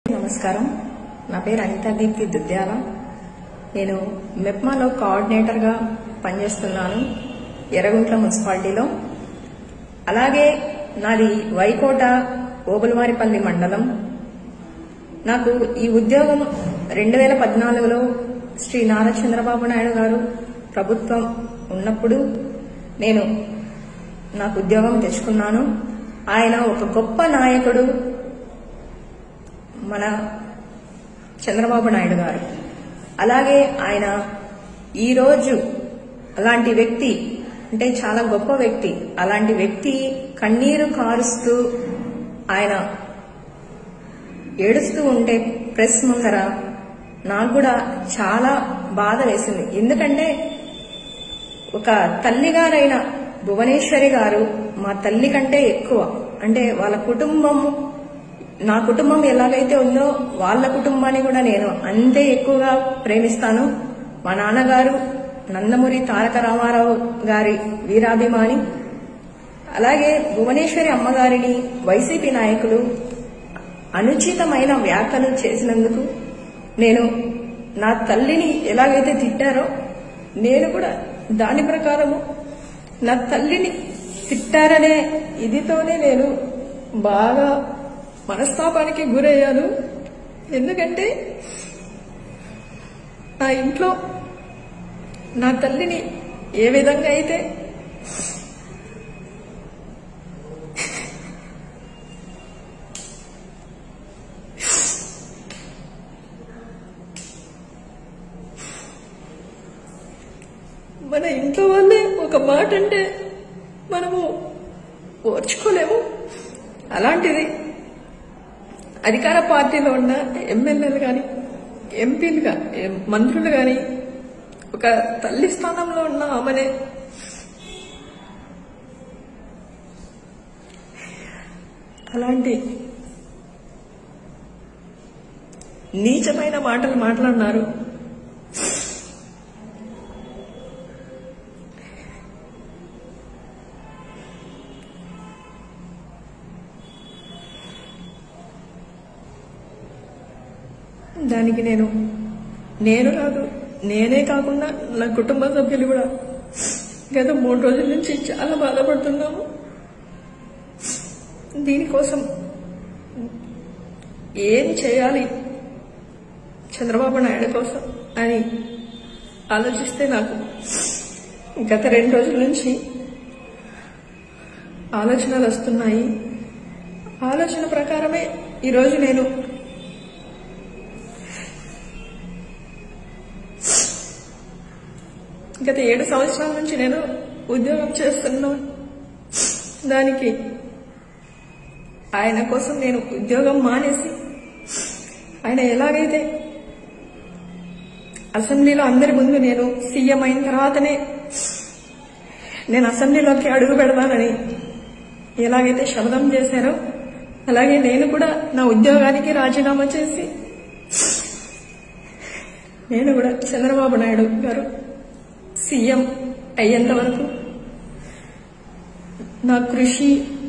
నమస్కారం నా పేరు అనితా దీప్తి దుద్యాల నేను మెప్మాలో కోఆర్డినేటర్గా పనిచేస్తున్నాను ఎర్రగుంట్ల మున్సిపాలిటీలో అలాగే నాది వైకోట ఓబులవారిపల్లి మండలం నాకు ఈ ఉద్యోగం రెండు వేల పద్నాలుగులో శ్రీ నారా చంద్రబాబు నాయుడు గారు ప్రభుత్వం ఉన్నప్పుడు నేను నాకు ఉద్యోగం తెచ్చుకున్నాను ఆయన ఒక గొప్ప నాయకుడు మన చంద్రబాబు నాయుడు గారు అలాగే ఆయన ఈరోజు అలాంటి వ్యక్తి అంటే చాలా గొప్ప వ్యక్తి అలాంటి వ్యక్తి కన్నీరు కారుస్తూ ఆయన ఏడుస్తూ ఉంటే ప్రెస్ ముందర నాకు కూడా చాలా బాధ వేసింది ఎందుకంటే ఒక తల్లిగారైన భువనేశ్వరి గారు మా తల్లి కంటే ఎక్కువ అంటే వాళ్ళ కుటుంబం నా కుటుంబం ఎలాగైతే ఉందో వాళ్ళ కుటుంబాన్ని కూడా నేను అంతే ఎక్కువగా ప్రేమిస్తాను మా నాన్నగారు నందమూరి తారక రామారావు గారి వీరాభిమాని అలాగే భువనేశ్వరి అమ్మగారిని వైసీపీ నాయకులు అనుచితమైన వ్యాఖ్యలు చేసినందుకు నేను నా తల్లిని ఎలాగైతే తిట్టారో నేను కూడా దాని ప్రకారము నా తల్లిని తిట్టారనే ఇదితోనే నేను బాగా మనస్తాపానికి గురయ్యాను ఎందుకంటే నా ఇంట్లో నా తల్లిని ఏ విధంగా అయితే మన ఇంట్లో వాళ్ళే ఒక మాట అంటే మనము ఓర్చుకోలేము అలాంటిది అధికార పార్టీలో ఉన్న ఎమ్మెల్యేలు కానీ ఎంపీలు కానీ మంత్రులు కానీ ఒక తల్లి స్థానంలో ఉన్న ఆమెనే అలాంటి నీచమైన మాటలు మాట్లాడినారు దానికి నేను నేను కాదు నేనే కాకుండా నా కుటుంబ సభ్యులు కూడా గత మూడు రోజుల నుంచి చాలా బాధపడుతున్నాము దీనికోసం ఏం చేయాలి చంద్రబాబు నాయుడు కోసం అని ఆలోచిస్తే నాకు గత రెండు రోజుల నుంచి ఆలోచనలు వస్తున్నాయి ఆలోచన ప్రకారమే ఈరోజు నేను గత ఏడు సంవత్సరాల నుంచి నేను ఉద్యోగం చేస్తున్నాను దానికి ఆయన కోసం నేను ఉద్యోగం మానేసి ఆయన ఎలాగైతే అసెంబ్లీలో అందరి ముందు నేను సీఎం అయిన తర్వాతనే నేను అసెంబ్లీలోకి అడుగు పెడతానని ఎలాగైతే శబ్దం చేశారో అలాగే నేను కూడా నా ఉద్యోగానికి రాజీనామా చేసి నేను కూడా చంద్రబాబు నాయుడు గారు సీఎం అయ్యేంత వరకు నా కృషి